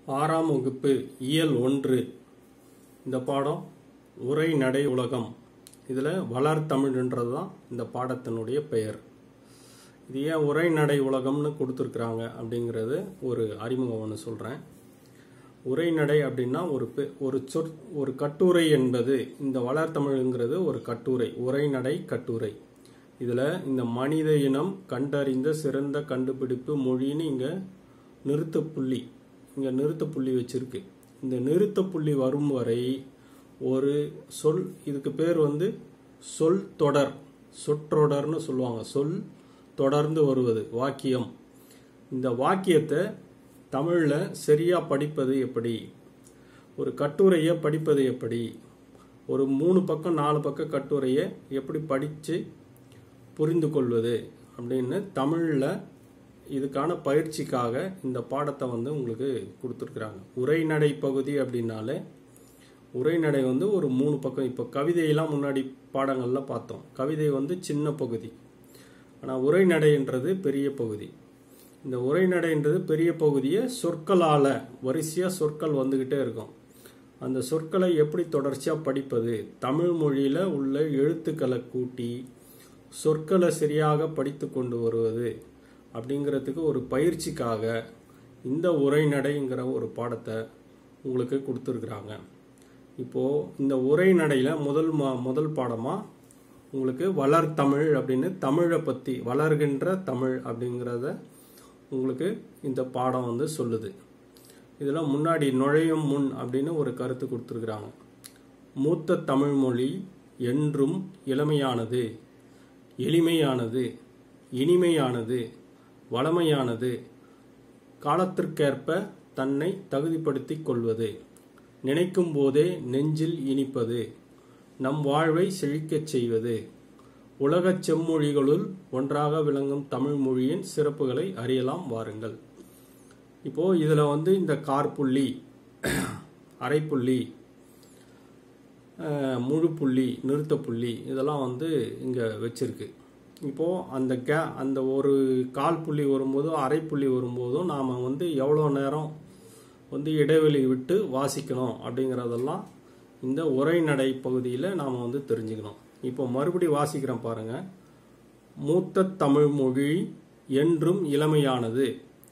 ஆறாம் வகுப்பு இயல் ஒன்று இந்த பாடம் உரை நடை உலகம் இதில் வளர்தமிழ்ன்றது தான் இந்த பாடத்தினுடைய பெயர் இது ஏன் உரை நடை உலகம்னு கொடுத்துருக்குறாங்க அப்படிங்கிறது ஒரு அறிமுகம் ஒன்று சொல்கிறேன் உரைநடை அப்படின்னா ஒரு பெ- ஒரு சொற் ஒரு கட்டுரை என்பது இந்த வளர்த்தமிழுங்கிறது ஒரு கட்டுரை உரைநடை கட்டுரை இதில் இந்த மனித இனம் கண்டறிந்த சிறந்த கண்டுபிடிப்பு மொழின்னு இங்கே நிறுத்த புள்ளி இங்கே நிறுத்த புள்ளி வச்சிருக்கு இந்த நிறுத்த புள்ளி வரும் வரை ஒரு சொல் இதுக்கு பேர் வந்து சொல் தொடர் சொற்றொடர்னு சொல்லுவாங்க சொல் தொடர்ந்து வருவது வாக்கியம் இந்த வாக்கியத்தை தமிழில் சரியாக படிப்பது எப்படி ஒரு கட்டுரையை படிப்பது எப்படி ஒரு மூணு பக்கம் நாலு பக்கம் கட்டுரையை எப்படி படித்து புரிந்து கொள்வது அப்படின்னு தமிழில் இதுக்கான பயிற்சிக்காக இந்த பாடத்தை வந்து உங்களுக்கு கொடுத்துருக்குறாங்க உரைநடை பகுதி அப்படின்னாலே உரைநடை வந்து ஒரு மூணு பக்கம் இப்போ கவிதையெல்லாம் முன்னாடி பாடங்களில் பார்த்தோம் கவிதை வந்து சின்ன பகுதி ஆனால் உரைநடைன்றது பெரிய பகுதி இந்த உரைநடைன்றது பெரிய பகுதியை சொற்களால் வரிசையாக சொற்கள் வந்துக்கிட்டே இருக்கும் அந்த சொற்களை எப்படி தொடர்ச்சியாக படிப்பது தமிழ் மொழியில் உள்ள எழுத்துக்களை கூட்டி சொற்களை சரியாக படித்து கொண்டு வருவது அப்படிங்கிறதுக்கு ஒரு பயிற்சிக்காக இந்த உரைநடைங்கிற ஒரு பாடத்தை உங்களுக்கு கொடுத்துருக்குறாங்க இப்போது இந்த உரைநடையில் முதல் மா முதல் பாடமாக உங்களுக்கு வளர்தமிழ் அப்படின்னு தமிழை பற்றி வளர்கின்ற தமிழ் அப்படிங்கிறத உங்களுக்கு இந்த பாடம் வந்து சொல்லுது இதில் முன்னாடி நுழையும் முன் அப்படின்னு ஒரு கருத்து கொடுத்துருக்குறாங்க மூத்த தமிழ் மொழி என்றும் இளமையானது எளிமையானது இனிமையானது வளமையானது காலத்திற்கேற்ப தன்னை தகுதிப்படுத்திக் கொள்வது நினைக்கும் போதே நெஞ்சில் இனிப்பது நம் வாழ்வை செழிக்கச் செய்வது உலகச் செம்மொழிகளுள் ஒன்றாக விளங்கும் தமிழ் மொழியின் சிறப்புகளை அறியலாம் வாருங்கள் இப்போ இதுல வந்து இந்த கார்புள்ளி அரைப்புள்ளி அஹ், முழு புள்ளி நிறுத்த புள்ளி இதெல்லாம் வந்து இங்க வச்சிருக்கு இப்போ அந்த கே அந்த ஒரு கால் புள்ளி வரும்போதும் அரை புள்ளி வரும்போதும் நாம வந்து எவ்வளோ நேரம் வந்து இடைவெளி விட்டு வாசிக்கணும் அப்படிங்கிறதெல்லாம் இந்த உரைநடை பகுதியில் நாம் வந்து தெரிஞ்சுக்கணும் இப்போ மறுபடி வாசிக்கிறேன் பாருங்க மூத்த தமிழ் மொழி என்றும் இளமையானது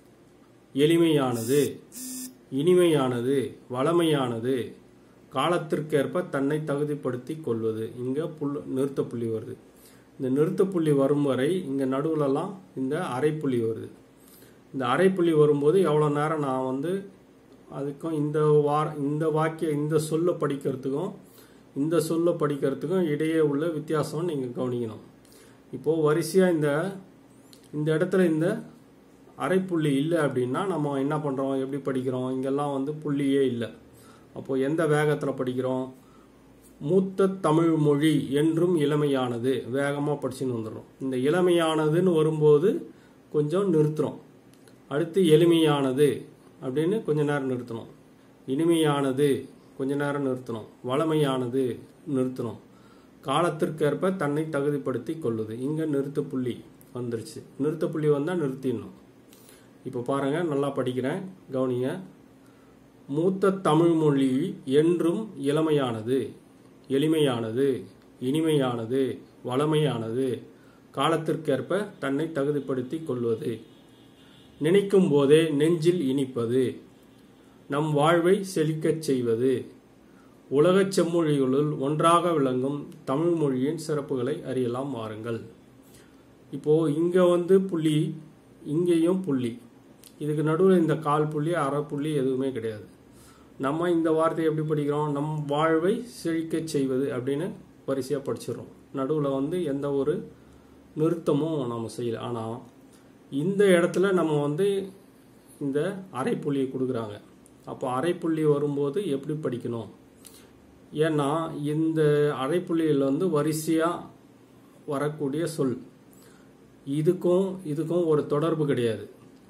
எளிமையானது இனிமையானது வளமையானது காலத்திற்கேற்ப தன்னை தகுதிப்படுத்தி கொள்வது இங்கே புல் நிறுத்த புள்ளி வருது இந்த நிறுத்த புள்ளி வரும் வரை இங்கே நடுவுலலாம் இந்த அரைப்புள்ளி வருது இந்த அரைப்புள்ளி வரும்போது எவ்வளோ நேரம் நான் வந்து அதுக்கும் இந்த வார இந்த வாக்கிய இந்த சொல்லை படிக்கிறதுக்கும் இந்த சொல்லை படிக்கிறதுக்கும் இடையே உள்ள வித்தியாசம் நீங்கள் கவனிக்கணும் இப்போது வரிசையாக இந்த இந்த இடத்துல இந்த அரைப்புள்ளி இல்லை அப்படின்னா நம்ம என்ன பண்ணுறோம் எப்படி படிக்கிறோம் இங்கெல்லாம் வந்து புள்ளியே இல்லை அப்போது எந்த வேகத்தில் படிக்கிறோம் மூத்த தமிழ் மொழி என்றும் இளமையானது வேகமாக படிச்சுன்னு வந்துடுறோம் இந்த இளமையானதுன்னு வரும்போது கொஞ்சம் நிறுத்துறோம் அடுத்து எளிமையானது அப்படின்னு கொஞ்ச நேரம் நிறுத்தணும் இனிமையானது கொஞ்ச நேரம் நிறுத்தணும் வளமையானது நிறுத்தணும் காலத்திற்கேற்ப தன்னை தகுதிப்படுத்தி கொள்ளுது இங்கே நிறுத்த புள்ளி வந்துருச்சு நிறுத்த புள்ளி வந்தால் நிறுத்திடணும் இப்போ பாருங்க நல்லா படிக்கிறேன் கவனிங்க மூத்த தமிழ் மொழி என்றும் இளமையானது எளிமையானது இனிமையானது வளமையானது காலத்திற்கேற்ப தன்னை தகுதிப்படுத்தி கொள்வது நினைக்கும் போதே நெஞ்சில் இனிப்பது நம் வாழ்வை செழிக்கச் செய்வது உலகச் செம்மொழிகளுள் ஒன்றாக விளங்கும் தமிழ் மொழியின் சிறப்புகளை அறியலாம் வாருங்கள் இப்போ இங்க வந்து புள்ளி இங்கேயும் புள்ளி இதுக்கு நடுவில் இந்த கால் புள்ளி அரை புள்ளி எதுவுமே கிடையாது நம்ம இந்த வார்த்தையை எப்படி படிக்கிறோம் நம் வாழ்வை செழிக்கச் செய்வது அப்படின்னு வரிசையாக படிச்சிடுறோம் நடுவில் வந்து எந்த ஒரு நிறுத்தமும் நம்ம செய்யல ஆனால் இந்த இடத்துல நம்ம வந்து இந்த அரைப்புள்ளியை கொடுக்குறாங்க அப்போ அரைப்புள்ளி வரும்போது எப்படி படிக்கணும் ஏன்னா இந்த அரைப்புள்ளியில் வந்து வரிசையாக வரக்கூடிய சொல் இதுக்கும் இதுக்கும் ஒரு தொடர்பு கிடையாது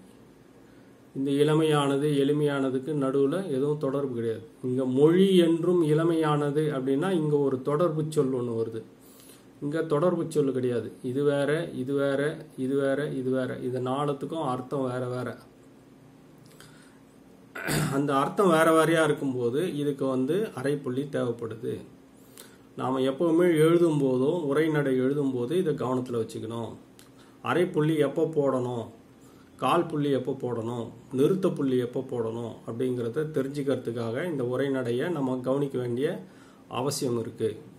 இந்த இளமையானது எளிமையானதுக்கு நடுவில் எதுவும் தொடர்பு கிடையாது இங்கே மொழி என்றும் இளமையானது அப்படின்னா இங்கே ஒரு தொடர்பு சொல் ஒன்று வருது இங்கே தொடர்பு சொல் கிடையாது இது வேற இது வேற இது வேற இது வேற இது நாலுத்துக்கும் அர்த்தம் வேற வேற அந்த அர்த்தம் வேற வேறையா இருக்கும்போது இதுக்கு வந்து அரை புள்ளி தேவைப்படுது நாம் எப்போவுமே எழுதும் போதும் உரைநடை எழுதும் போது இதை கவனத்தில் வச்சுக்கணும் அரை புள்ளி எப்போ போடணும் கால் புள்ளி எப்போ போடணும் நிறுத்த புள்ளி எப்போ போடணும் அப்படிங்கிறத தெரிஞ்சுக்கிறதுக்காக இந்த உரைநடையை நம்ம கவனிக்க வேண்டிய அவசியம் இருக்குது